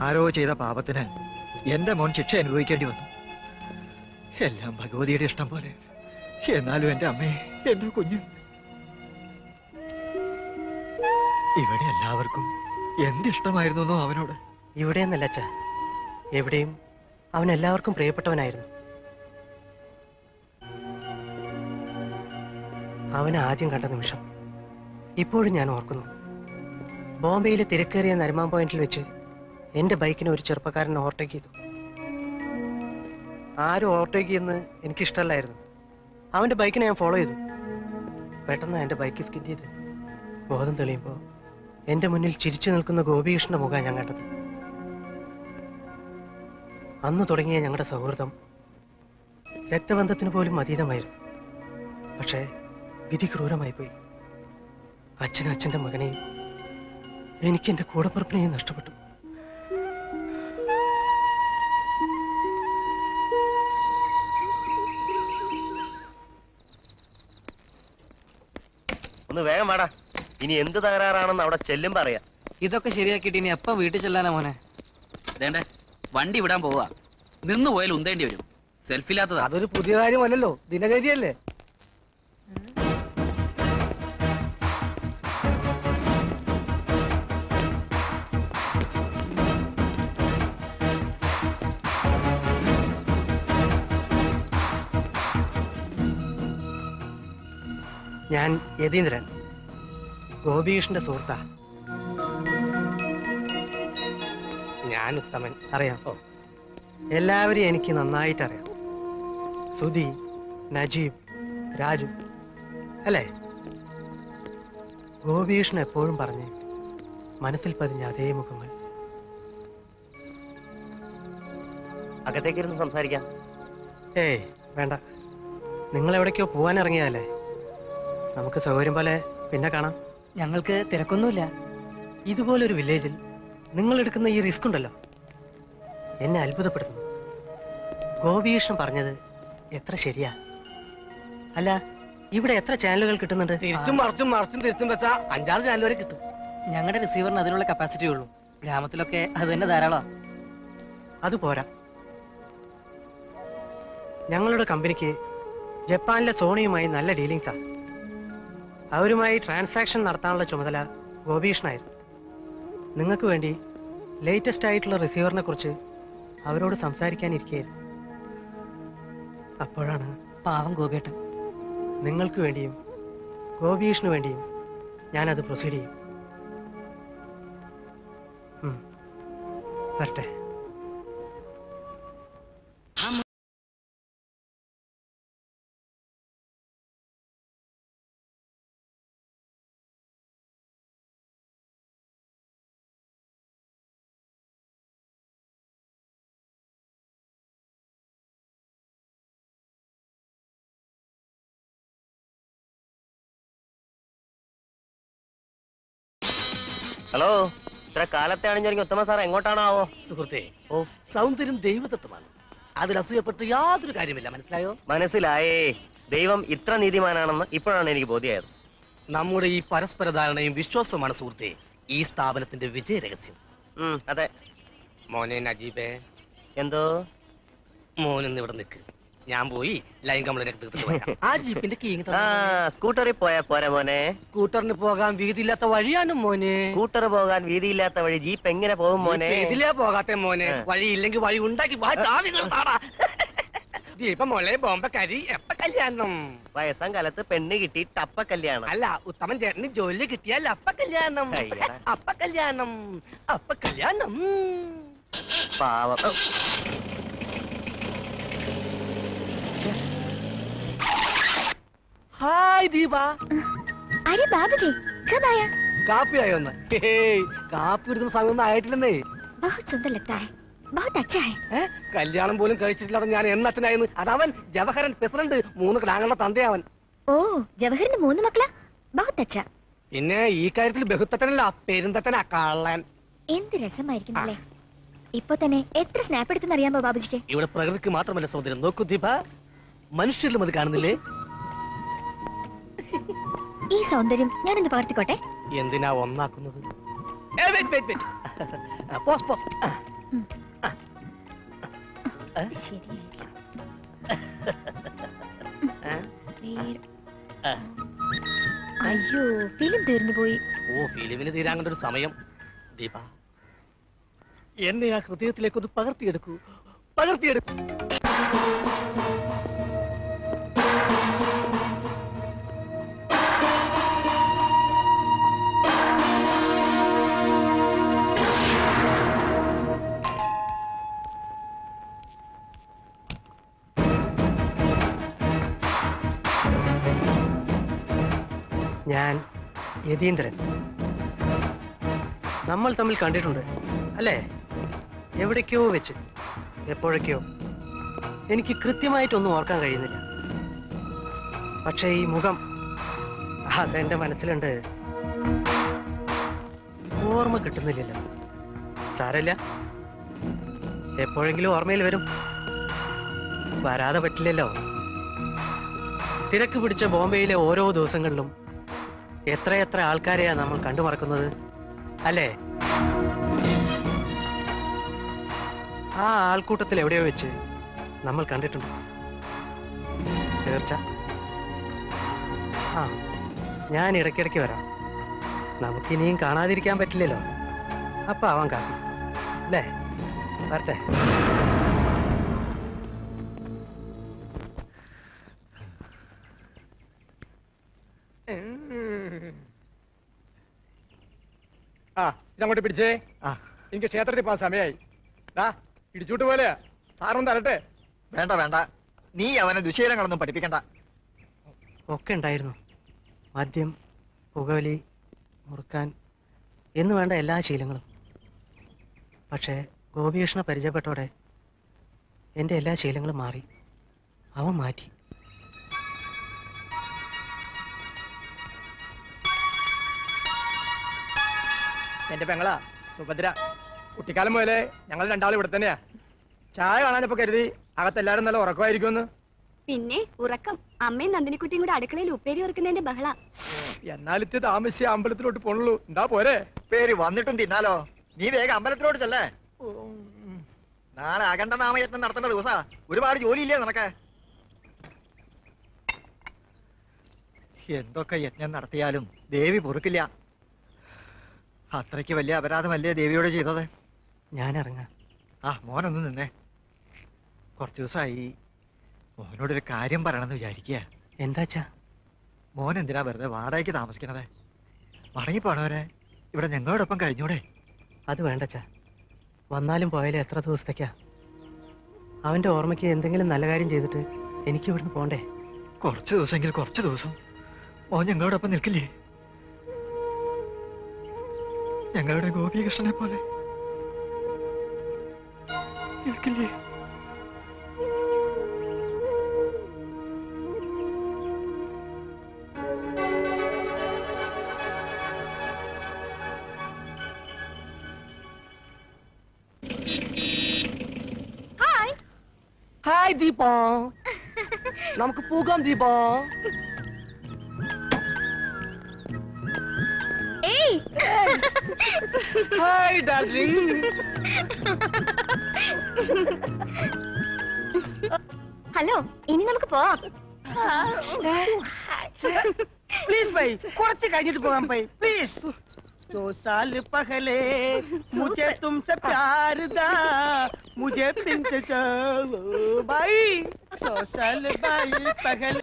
ആരോ ചെയ്ത പാപത്തിന് എന്റെ മോൻ ശിക്ഷ അനുഭവിക്കേണ്ടി വന്നു എല്ലാം ഭഗവതിയുടെ ഇഷ്ടം പോലെ എന്നാലും എന്റെ അമ്മയെ എന്റെ കുഞ്ഞ് ഇവിടെ എല്ലാവർക്കും എന്തിഷ്ടമായിരുന്നു അവനോട് ഇവിടെയെന്നല്ല അച്ഛ എവിടെയും അവൻ എല്ലാവർക്കും പ്രിയപ്പെട്ടവനായിരുന്നു അവനെ ആദ്യം കണ്ട നിമിഷം ഇപ്പോഴും ഞാൻ ഓർക്കുന്നു ബോംബെയിലെ തിരക്കേറിയ നരിമാൻ പോയിന്റിൽ വെച്ച് എന്റെ ബൈക്കിനെ ഒരു ചെറുപ്പക്കാരൻ ഓവർടേക്ക് ചെയ്തു ആരും ഓവർടേക്ക് ചെയ്യുന്നത് എനിക്കിഷ്ടമല്ലായിരുന്നു അവന്റെ ബൈക്കിനെ ഞാൻ ഫോളോ ചെയ്തു പെട്ടെന്ന് എന്റെ ബൈക്ക് സ്കിഡ് ചെയ്ത് ബോധം തെളിയുമ്പോൾ എന്റെ മുന്നിൽ ചിരിച്ചു നിൽക്കുന്ന ഗോപികൃഷ്ണന്റെ മുഖം ഞാൻ കണ്ടത് അന്ന് തുടങ്ങിയ ഞങ്ങളുടെ സൗഹൃദം രക്തബന്ധത്തിന് പോലും അതീതമായിരുന്നു പക്ഷേ വിധി ക്രൂരമായി പോയി അച്ഛൻ അച്ഛന്റെ മകനെയും എനിക്ക് എന്റെ കൂടപ്പുറപ്പിനെയും നഷ്ടപ്പെട്ടു ഒന്ന് വേഗം വാടാ ഇനി എന്ത് തകരാറാണെന്ന് അവിടെ ചെല്ലും പറയാം ഇതൊക്കെ ശരിയാക്കിയിട്ട് ഇനി എപ്പം വീട്ടിൽ ചെല്ലാനാ മോനെ വേണ്ടേ വണ്ടി വിടാൻ പോവാ നിന്ന് പോയാൽ ഉന്തേണ്ടി വരും സെൽഫില്ലാത്തതാ അതൊരു പുതിയ കാര്യമല്ലല്ലോ ദിനചര്യല്ലേ ഞാൻ യതീന്ദ്രൻ ഗോപികൃഷ്ണന്റെ സുഹൃത്താ ഞാൻ ഉത്തമൻ അറിയാം ഓ എല്ലാവരെയും എനിക്ക് നന്നായിട്ട് അറിയാം സുധി നജീബ് രാജു അല്ലേ ഗോപികൃഷ്ണൻ എപ്പോഴും പറഞ്ഞ് മനസ്സിൽ പതിഞ്ഞ അതേ മുഖങ്ങൾ അകത്തേക്കിരുന്ന് സംസാരിക്കാം ഏയ് വേണ്ട നിങ്ങൾ എവിടേക്കോ പോവാൻ ഇറങ്ങിയതല്ലേ നമുക്ക് സൗകര്യം പോലെ പിന്നെ കാണാം ഞങ്ങൾക്ക് തിരക്കൊന്നുമില്ല ഇതുപോലൊരു വില്ലേജിൽ നിങ്ങൾ എടുക്കുന്ന ഈ റിസ്ക് ഉണ്ടല്ലോ എന്നെ അത്ഭുതപ്പെടുത്തുന്നു ഗോപികൃഷ്ണൻ പറഞ്ഞത് എത്ര ശരിയാ അല്ല ഇവിടെ എത്ര ചാനലുകൾ കിട്ടുന്നുണ്ട് തിരിച്ചും മറിച്ചും മറിച്ചും തിരിച്ചും വെച്ചാ അഞ്ചാറ് ചാനൽ വരെ കിട്ടും ഞങ്ങളുടെ റിസീവറിന് അതിനുള്ള കപ്പാസിറ്റി ഉള്ളൂ ഗ്രാമത്തിലൊക്കെ അത് തന്നെ ധാരാളം അത് പോരാ ഞങ്ങളുടെ കമ്പനിക്ക് ജപ്പാനിലെ സോണിയുമായി നല്ല ഡീലിങ്സാ അവരുമായി ട്രാൻസാക്ഷൻ നടത്താനുള്ള ചുമതല ഗോപീഷ്ണായിരുന്നു നിങ്ങൾക്ക് വേണ്ടി ലേറ്റസ്റ്റ് ആയിട്ടുള്ള റിസീവറിനെ കുറിച്ച് അവരോട് സംസാരിക്കാനിരിക്കുകയായിരുന്നു അപ്പോഴാണ് പാവം ഗോപിയേട്ടൻ നിങ്ങൾക്ക് വേണ്ടിയും ഗോപീഷിന് വേണ്ടിയും ഞാനത് പ്രൊസീഡ് ചെയ്യും ഉം. വരട്ടെ ഹലോ ഇത്ര കാലത്തെ അണിഞ്ഞൊരുങ്ങി ഉത്തമ സാർ എങ്ങോട്ടാണാവോ സുഹൃത്തെ ഓ സൗന്ദര്യം ദൈവതത്വമാണ് അതിൽ അസൂയപ്പെട്ട് യാതൊരു കാര്യമില്ല മനസ്സിലായോ മനസ്സിലായേ ദൈവം ഇത്ര നീതിമാനാണെന്ന് ഇപ്പോഴാണ് എനിക്ക് ബോധ്യമായത് നമ്മുടെ ഈ പരസ്പര ധാരണയും വിശ്വാസവുമാണ് സുഹൃത്തെ ഈ സ്ഥാപനത്തിന്റെ വിജയ രഹസ്യം ഉം, അതെ മോനെ നജീബേ എന്തോ മോനിന്ന് ഇവിടെ നിൽക്ക് ഞാൻ പോയി ലൈൻ കംപ്ലൈന്റ് തീർത്തിട്ട് വരാം. ആ ജീപ്പിന്റെ കീങ് ആ സ്കൂട്ടറിൽ പോയാ പോരാ മോനെ സ്കൂട്ടറിന് പോകാൻ വീതിയില്ലാത്ത വഴിയാണ് മോനെ സ്കൂട്ടർ പോകാൻ വീതിയില്ലാത്ത വഴി ജീപ്പ് എങ്ങനെ പോകും മോനെ ജീപ്പ് ഇതിലേ പോകാത്തെ മോനെ ആ. വഴി ഇല്ലെങ്കിൽ വഴി ഉണ്ടാക്കി വാ ചാവി നിർത്താടാ ജീപ്പ മോളെ ബോംബെ കരി എപ്പ കല്യാണം വയസ്സാം കാലത്ത് പെണ്ണ് കിട്ടി ടപ്പ കല്യാണം അല്ല ഉത്തമൻ ചേട്ടന് ജോലി കിട്ടിയാൽ അപ്പ കല്യാണം അയ്യടാ. അപ്പ കല്യാണം അപ്പ കല്യാണം പാവം ഔ, ഹായ് ദീപ अरे बाबूजी कब आया കാപ്പി ആയോ ഒന്ന് ഹേയ്, കാപ്പി എടുക്കുന്ന സമയമൊന്നും ആയിട്ടില്ലെന്നേ बहुत सुंदर लगता है बहुत अच्छा है ഏ? കല്യാണം പോലും കഴിച്ചിട്ടില്ലാതെ ഞാൻ എന്നച്ഛനായിരുന്നു അതവൻ ജവഹരൻ പ്രസിഡന്റ് മൂന്ന് ക്ലാങ്ങളുടെ തന്തയവൻ ഓ ജവഹറിന് മൂന്ന് മക്കളാ ബഹുത്ത് അച്ഛ പിന്നെ ഈ കാര്യത്തിൽ ബഹുത്തച്ഛനല്ല പെരുന്തച്ഛനാ കള്ളൻ എന്ത് രസമായിരിക്കുന്നല്ലേ ഇപ്പൊ തന്നെ എത്ര സ്നാപ്പ് എടുത്തെന്ന് അറിയാമോ ബാബുജിക്ക് ഇവിടെ പ്രകൃതിക്ക് മാത്രമല്ല സൗന്ദര്യം നോക്കൂ ദീപ മനുഷ്യരിലും അത് കാണുന്നില്ലേ ഈ സൗന്ദര്യം ഞാനൊന്ന് പകർത്തിക്കോട്ടെ എന്തിനാ ഒന്നാക്കുന്നത് ഏ, wait, wait, wait. ആ, pause, pause. ആ, ശരിയായില്ല ഏ? വേറെ- ആ. അയ്യോ ഫിലിം തീർന്നു പോയി ഓ ഫിലിമിന് തീരാൻ കൊണ്ടൊരു സമയം ദീപ എന്നെ ആ ഹൃദയത്തിലേക്കൊന്ന് പകർത്തിയെടുക്കൂ പകർത്തിയെടുക്കൂ ഞാൻ യതീന്ദ്രൻ നമ്മൾ തമ്മിൽ കണ്ടിട്ടുണ്ട് അല്ലേ എവിടേക്കോ വെച്ച് എപ്പോഴൊക്കെയോ എനിക്ക് കൃത്യമായിട്ടൊന്നും ഓർക്കാൻ കഴിയുന്നില്ല പക്ഷേ ഈ മുഖം അതെന്റെ മനസ്സിലുണ്ട് ഓർമ്മ കിട്ടുന്നില്ലല്ലോ സാരല്ല എപ്പോഴെങ്കിലും ഓർമ്മയിൽ വരും വരാതെ പറ്റില്ലല്ലോ തിരക്ക് പിടിച്ച ബോംബെയിലെ ഓരോ ദിവസങ്ങളിലും എത്രയെത്ര ആൾക്കാരെയാ നമ്മൾ കണ്ടുമറക്കുന്നത് അല്ലേ ആ ആൾക്കൂട്ടത്തിൽ എവിടെയോ വെച്ച് നമ്മൾ കണ്ടിട്ടുണ്ട് തീർച്ച ആ ഞാൻ ഇടയ്ക്കിടയ്ക്ക് വരാം നമുക്കിനിയും കാണാതിരിക്കാൻ പറ്റില്ലല്ലോ അപ്പൊ അവൻ കാപ്പി അല്ലേ വരട്ടെ ആ ഇതങ്ങോട്ട് പിടിച്ചേ ആ എനിക്ക് ക്ഷേത്രത്തിൽ പോകാൻ സമയമായി ദാ ഇടിച്ചൂട്ട് പോലെ സാറൊന്നും തരട്ടെ വേണ്ട വേണ്ട നീ അവനെ ദുശീലങ്ങളൊന്നും പഠിപ്പിക്കണ്ട ഒക്കെ ഉണ്ടായിരുന്നു മദ്യം പുകവലി മുറുക്കാൻ എന്ന് വേണ്ട എല്ലാ ശീലങ്ങളും പക്ഷേ ഗോപികൃഷ്ണ പരിചയപ്പെട്ടോടെ എൻ്റെ എല്ലാ ശീലങ്ങളും മാറി അവൻ മാറ്റി എന്റെ പെങ്ങളാ സുഭദ്ര കുട്ടിക്കാലം മുതലേ ഞങ്ങൾ രണ്ടാളും ഇവിടെ തന്നെയാ ചായ കാണാനപ്പോ കരുതി അകത്തെല്ലാരും നല്ല ഉറക്കമായിരിക്കുമെന്ന് പിന്നെ ഉറക്കം അമ്മയും നന്ദിനിക്കുട്ടിയും കൂടെ അടുക്കളയിൽ ഉപ്പേരി ഓർക്കുന്നതിന്റെ ബഹള എന്നാലിത്തെ താമസിച്ച് അമ്പലത്തിലോട്ട് പോണുള്ളൂ എന്താ പോരെ പേര് വന്നിട്ടും തിന്നാലോ നീ വേഗം അമ്പലത്തിലോട്ട് ചെല്ലേ നാളെ അഖണ്ഡ നാമയത്നം നടത്തേണ്ട ദിവസാ ഒരുപാട് ജോലിയില്ലേ നിനക്ക് എന്തൊക്കെ യജ്ഞം നടത്തിയാലും ദേവി പൊറുക്കില്ല അത്രയ്ക്ക് വലിയ അപരാധമല്ലേ ദേവിയോട് ചെയ്തത് ഞാൻ ഇറങ്ങാം ആ മോനൊന്ന് നിന്നേ കുറച്ച് ദിവസമായി മോനോടൊരു കാര്യം പറയണമെന്ന് വിചാരിക്കുക എന്താച്ചാ മോൻ എന്തിനാ വെറുതെ വാടകയ്ക്ക് താമസിക്കണത് മടങ്ങിപ്പോണവരെ ഇവിടെ ഞങ്ങളോടൊപ്പം കഴിഞ്ഞൂടെ അത് വേണ്ടച്ചാ വന്നാലും പോയാലും എത്ര ദിവസത്തേക്കാ അവൻ്റെ ഓർമ്മയ്ക്ക് എന്തെങ്കിലും നല്ല കാര്യം ചെയ്തിട്ട് എനിക്ക് ഇവിടുന്ന് പോണ്ടേ കുറച്ച് ദിവസമെങ്കിൽ കുറച്ച് ദിവസം മോൻ ഞങ്ങളോടൊപ്പം നിൽക്കില്ലേ ഞങ്ങളുടെ ഗോപികൃഷ്ണനെ പോലെ നിൽക്കില്ലേ ഹായ് ദീപ നമുക്ക് പോകാം ദീപ ഏയ് ഹായ് ഡാർലിംഗ് ഹലോ ഇനി നമുക്ക് പോവാം പ്ലീസ് ബൈ കുറച്ച് കഴിഞ്ഞിട്ട് പോകാം ബൈ പ്ലീസ് दो साल पहले मुझे तुमसे प्यार था मुझे पिंट भाई सौ साल भाई पहले